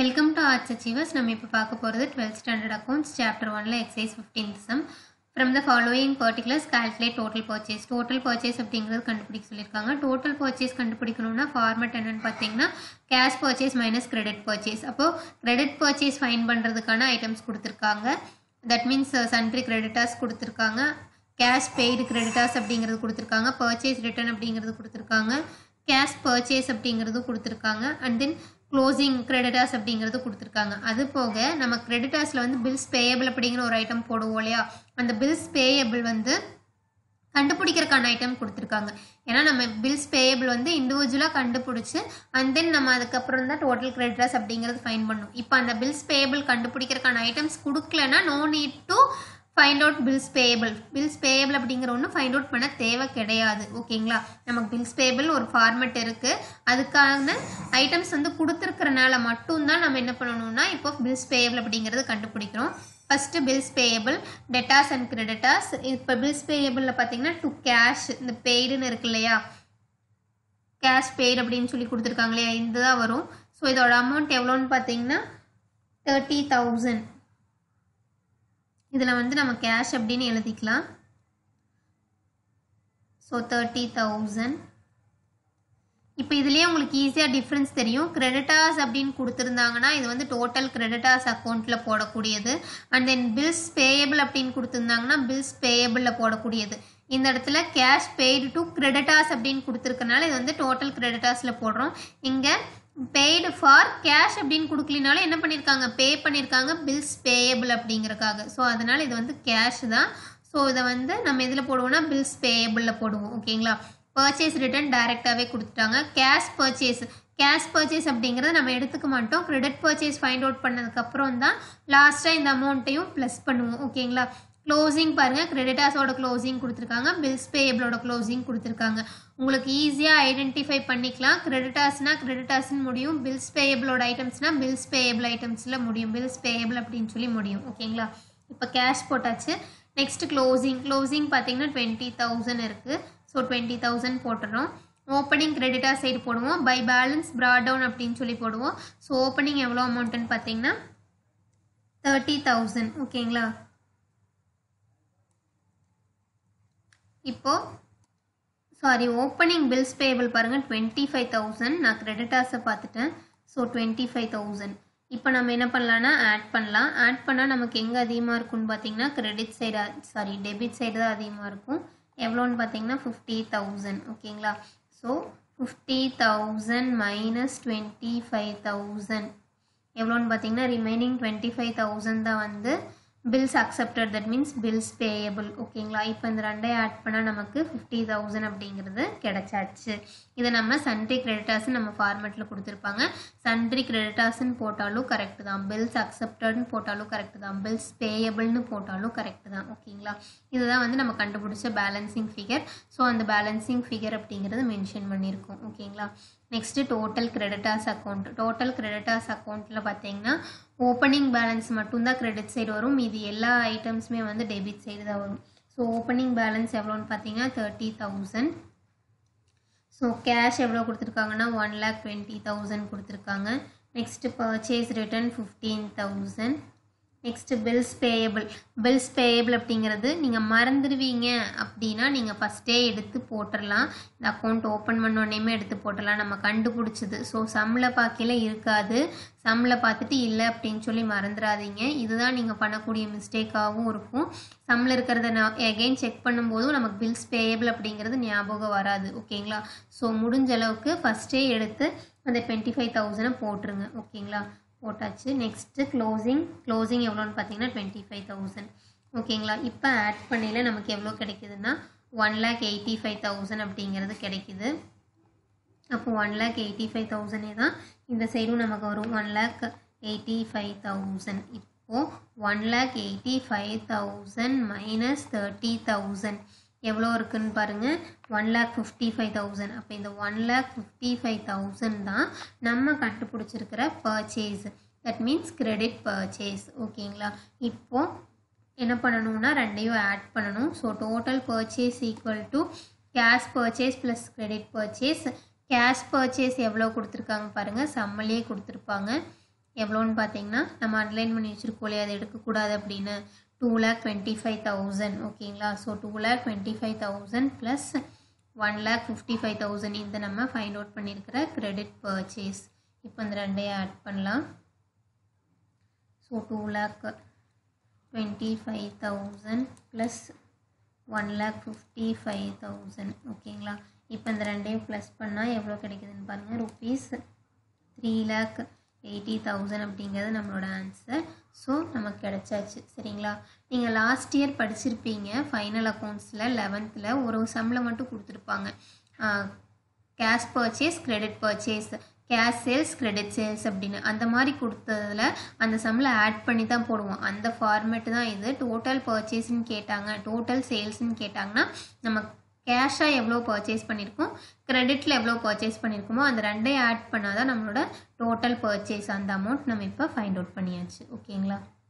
welcome to arts achievers நம்ம இப்போ பார்க்க போகிறது டுவெல்த் ஸ்டாண்டர்ட் அக்கௌண்ட்ஸ் சாப்டர் ஒன்ல exercise fifteenth sum from the following particulars calculate total purchase total purchase அப்படிங்கிறது கண்டுபிடிக்க சொல்லியிருக்காங்க டோட்டல் பர்ச்சேஸ் கண்டுபிடிக்கணும்னா ஃபார்மட் என்னன்னு பார்த்தீங்கன்னா cash purchase minus credit purchase அப்போது கிரெடிட் பர்ச்சேஸ் ஃபைன் பண்ணுறதுக்கான ஐட்டம்ஸ் கொடுத்துருக்காங்க தட் மீன்ஸ் சன்ட்ரி கிரெடிட்டாஸ் கொடுத்துருக்காங்க கேஷ் பெய்டு கிரெடிட்டாஸ் அப்படிங்கிறது கொடுத்துருக்காங்க பர்ச்சேஸ் ரிட்டர்ன் அப்படிங்கிறது கொடுத்துருக்காங்க கேஷ் பர்ச்சேஸ் அப்படிங்கிறது கொடுத்துருக்காங்க அண்ட் தென் க்ளோசிங் கிரெடிட்டாஸ் அப்படிங்கிறது கொடுத்துருக்காங்க அது போக நம்ம கிரெடிட்டாஸில் வந்து பில்ஸ் பேயபிள் அப்படிங்கிற ஒரு ஐட்டம் போடுவோம் இல்லையா அந்த பில்ஸ் பேயபிள் வந்து கண்டுபிடிக்கிறக்கான ஐட்டம் கொடுத்துருக்காங்க ஏன்னா நம்ம பில்ஸ் பேயபிள் வந்து இண்டிவிஜுவலாக கண்டுபிடிச்சி அண்ட் தென் நம்ம அதுக்கப்புறம் தான் டோட்டல் கிரெடிட்டர்ஸ் அப்படிங்கிறது ஃபைன் பண்ணும் இப்போ அந்த பில்ஸ் பேயபிள் கண்டுபிடிக்கிறக்கான ஐட்டம்ஸ் கொடுக்கலன்னா no need to find out bills payable bills payable அப்படிங்கிற ஒன்று ஃபைண்ட் அவுட் பண்ண தேவை கிடையாது ஓகேங்களா நமக்கு பில்ஸ் பேயபிள் ஒரு ஃபார்மெட் இருக்குது அதுக்கான ஐட்டம்ஸ் வந்து கொடுத்துருக்கறனால மட்டும்தான் நம்ம என்ன பண்ணணும்னா இப்போ பில்ஸ் பேயபிள் அப்படிங்கிறது கண்டுபிடிக்கிறோம் first bills payable debtors and creditors இப்போ பில்ஸ் பேயபிளில் பார்த்தீங்கன்னா டு கேஷ் இந்த பெய்டுன்னு இருக்கு இல்லையா கேஷ் பெய்டு அப்படின்னு சொல்லி கொடுத்துருக்காங்க இல்லையா இந்த தான் வரும் ஸோ இதோட அமௌண்ட் எவ்வளோன்னு பார்த்தீங்கன்னா தேர்ட்டி தௌசண்ட் இதில் வந்து நம்ம கேஷ் அப்படின்னு எழுதிக்கலாம் ஸோ தேர்ட்டி தௌசண்ட் இப்போ இதுலேயே உங்களுக்கு ஈஸியாக டிஃப்ரென்ஸ் தெரியும் கிரெடிட்டாஸ் அப்படின்னு கொடுத்துருந்தாங்கன்னா இது வந்து டோட்டல் கிரெடிட்டாஸ் அக்கௌண்ட்டில் போடக்கூடியது அண்ட் தென் பில்ஸ் பேயபிள் அப்படின்னு கொடுத்துருந்தாங்கன்னா பில்ஸ் பேயபிளில் போடக்கூடியது இந்த இடத்துல கேஷ் பெய்டு டு கிரெடிட்டாஸ் அப்படின்னு கொடுத்துருக்கனால இது வந்து டோட்டல் கிரெடிட்டாஸில் போடுறோம் இங்கே பெய்டு ஃபார் கேஷ் அப்படின்னு கொடுக்கலினாலும் என்ன பண்ணியிருக்காங்க பே பண்ணியிருக்காங்க பில்ஸ் பேயபிள் அப்படிங்கிறக்காக ஸோ அதனால் இது வந்து கேஷ் தான் ஸோ இதை வந்து நம்ம இதில் போடுவோம்னா பில்ஸ் பேயபிளில் போடுவோம் ஓகேங்களா பர்ச்சேஸ் ரிட்டர்ன் டைரெக்டாகவே கொடுத்துட்டாங்க கேஷ் பர்ச்சேஸ் கேஷ் பர்ச்சேஸ் அப்படிங்கிறத நம்ம எடுத்துக்க மாட்டோம் கிரெடிட் பர்ச்சேஸ் ஃபைண்ட் அவுட் பண்ணதுக்கப்புறம் தான் லாஸ்ட்டாக இந்த அமௌண்ட்டையும் ப்ளஸ் பண்ணுவோம் ஓகேங்களா க்ளோசிங் பாருங்கள் கிரெடிட்டாஸோட க்ளோசிங் கொடுத்துருக்காங்க பில்ஸ் பேயபிளோட க்ளோசிங் கொடுத்துருக்காங்க உங்களுக்கு ஈஸியாக ஐடென்டிஃபை பண்ணிக்கலாம் கிரெடிட்டாஸ்னால் கிரெடிட்டாஸ்னு முடியும் பில்ஸ் பேயபிளோட ஐட்டம்ஸ்னால் பில்ஸ் பேயபிள் ஐட்டம்ஸில் முடியும் பில்ஸ் பேயபிள் அப்படின்னு சொல்லி முடியும் ஓகேங்களா இப்போ கேஷ் போட்டாச்சு நெக்ஸ்ட் க்ளோசிங் க்ளோசிங் பார்த்தீங்கன்னா டுவெண்ட்டி தௌசண்ட் இருக்குது ஸோ டுவெண்ட்டி தௌசண்ட் போட்டுறோம் ஓப்பனிங் கிரெடிட்டாக சைடு போடுவோம் பை பேலன்ஸ் ப்ராட் டவுன் அப்படின்னு சொல்லி போடுவோம் ஸோ ஓப்பனிங் எவ்வளோ அமௌண்ட்டுன்னு பார்த்தீங்கன்னா தேர்ட்டி தௌசண்ட் ஓகேங்களா இப்போ சாரி ஓப்பனிங் பில்ஸ் பேபிள் பாருங்கள் டுவெண்ட்டி ஃபைவ் தௌசண்ட் நான் கிரெடிட்டாஸை பார்த்துட்டேன் ஸோ டுவெண்ட்டி ஃபைவ் தௌசண்ட் இப்போ நம்ம என்ன பண்ணலான்னா ஆட் பண்ணலாம் ஆட் பண்ணால் நமக்கு எங்கே அதிகமாக இருக்கும்னு பார்த்தீங்கன்னா credit side sorry debit side தான் அதிகமாக இருக்கும் எவ்வளோன்னு பார்த்தீங்கன்னா ஃபிஃப்டி தௌசண்ட் ஓகேங்களா so fifty thousand minus twenty five thousand எவ்வளோன்னு பார்த்தீங்கன்னா ரிமைனிங் டுவெண்ட்டி ஃபைவ் தௌசண்ட் தான் வந்து bills accepted that means bills payable ஓகேங்களா இப்போ இந்த ரெண்டையும் ஆட் பண்ணால் நமக்கு ஃபிஃப்டி தௌசண்ட் அப்படிங்கிறது கிடைச்சாச்சு இதை நம்ம சன்ட்ரி கிரெடிட்டாஸ் நம்ம ஃபார்மேட்டில் கொடுத்துருப்பாங்க சன்ட்ரி கிரெடிட்டாஸ்ன்னு போட்டாலும் கரெக்டு தான் பில்ஸ் அக்செப்டட்னு போட்டாலும் கரெக்டு தான் பில்ஸ் பேயபிள்னு போட்டாலும் கரெக்டு தான் ஓகேங்களா இதுதான் வந்து நம்ம கண்டுபிடிச்ச பேலன்சிங் ஃபிகர் ஸோ அந்த பேலன்சிங் ஃபிகர் அப்படிங்கிறது மென்ஷன் பண்ணியிருக்கோம் ஓகேங்களா next total creditors account total creditors அக்கௌண்ட்டில் பார்த்தீங்கன்னா ஓப்பனிங் பேலன்ஸ் மட்டும்தான் கிரெடிட் சைடு வரும் மீதி எல்லா ஐட்டம்ஸுமே வந்து டெபிட் சைடு தான் வரும் ஸோ ஓப்பனிங் பேலன்ஸ் எவ்வளோன்னு பார்த்தீங்கன்னா தேர்ட்டி தௌசண்ட் ஸோ கேஷ் எவ்வளோ கொடுத்துருக்காங்கன்னா ஒன் லேக் டுவெண்ட்டி தௌசண்ட் கொடுத்துருக்காங்க next purchase return fifteen thousand next bills payable bills payable அப்படிங்கிறது நீங்கள் மறந்துடுவீங்க அப்படின்னா நீங்கள் ஃபஸ்ட்டே எடுத்து போட்டுடலாம் இந்த அக்கௌண்ட் ஓப்பன் பண்ணோடனேமே எடுத்து போட்டுடலாம் நம்ம கண்டுபிடிச்சது ஸோ சம்மில் பார்க்கல இருக்காது சம்மில் பார்த்துட்டு இல்லை அப்படின்னு சொல்லி மறந்துடாதீங்க இதுதான் நீங்கள் பண்ணக்கூடிய மிஸ்டேக்காகவும் இருக்கும் சம்மில் இருக்கிறத நான் எகைன் செக் பண்ணும்போதும் நமக்கு பில்ஸ் பேயபிள் அப்படிங்கிறது ஞாபகம் வராது ஓகேங்களா ஸோ முடிஞ்ச அளவுக்கு ஃபஸ்ட்டே எடுத்து அந்த டுவெண்ட்டி ஃபைவ் தௌசண்டை போட்டுருங்க ஓகேங்களா போட்டாச்சு நெக்ஸ்ட்டு க்ளோசிங் க்ளோசிங் எவ்வளோன்னு பார்த்தீங்கன்னா டுவெண்ட்டி ஃபைவ் தௌசண்ட் ஓகேங்களா இப்போ ஆட் பண்ணையில் நமக்கு எவ்வளோ கிடைக்குதுன்னா one lakh eighty five thousand அப்படிங்கிறது கிடைக்குது அப்போ ஒன் லேக் எயிட்டி ஃபைவ் தௌசண்டே தான் இந்த சைடும் நமக்கு வரும் one lakh eighty five thousand இப்போது one lakh eighty five thousand minus thirty thousand எவ்வளோ இருக்குன்னு பாருங்கள் one lakh fifty five thousand அப்போ இந்த one lakh fifty five thousand தான் நம்ம கண்டுபிடிச்சிருக்கிற purchase that means credit purchase ஓகேங்களா இப்போது என்ன பண்ணணும்னா ரெண்டையும் ஆட் பண்ணணும் so total purchase equal to cash purchase plus credit purchase cash purchase எவ்வளோ கொடுத்துருக்காங்க பாருங்கள் சம்மலே கொடுத்துருப்பாங்க எவ்வளோன்னு பார்த்தீங்கன்னா நம்ம அன்லைன் பண்ணி வச்சுருக்கோம் இல்லையா அதை எடுக்கக்கூடாது அப்படின்னு two lakh twenty five thousand ஓகேங்களா so two lakh twenty five thousand plus one lakh fifty five thousand இந்த நம்ம ஃபைண்ட் அவுட் பண்ணியிருக்கிற கிரெடிட் பர்ச்சேஸ் இப்போ இந்த ரெண்டையும் ஆட் பண்ணலாம் so two lakh twenty five thousand plus one lakh fifty five thousand ஓகேங்களா இப்போ இந்த ரெண்டையும் ப்ளஸ் பண்ணால் எவ்வளோ கிடைக்குதுன்னு பாருங்கள் rupees three lakh eighty thousand அப்படிங்கிறது நம்மளோட ஆன்சர் ஸோ நமக்கு கிடைச்சாச்சு சரிங்களா நீங்கள் லாஸ்ட் இயர் படிச்சிருப்பீங்க ஃபைனல் அக்கௌண்ட்ஸில் லெவன்த்தில் ஒரு சம்மில் மட்டும் கொடுத்துருப்பாங்க cash purchase credit purchase cash sales credit sales அப்படின்னு அந்த மாதிரி கொடுத்ததில் அந்த சம்மில் ஆட் பண்ணி தான் போடுவோம் அந்த ஃபார்மேட்டு தான் இது டோட்டல் பர்ச்சேஸ்ன்னு கேட்டாங்க டோட்டல் சேல்ஸ்ன்னு கேட்டாங்கன்னா நம்ம கேஷாக எவ்வளோ பர்ச்சேஸ் பண்ணியிருக்கோம் கிரெடிட்டில் எவ்வளோ பர்ச்சேஸ் பண்ணியிருக்கோமோ அந்த ரெண்டையும் ஆட் பண்ணால் தான் நம்மளோட டோட்டல் பர்ச்சேஸ் அந்த அமௌண்ட் நம்ம இப்போ ஃபைண்ட் அவுட் பண்ணியாச்சு ஓகேங்களா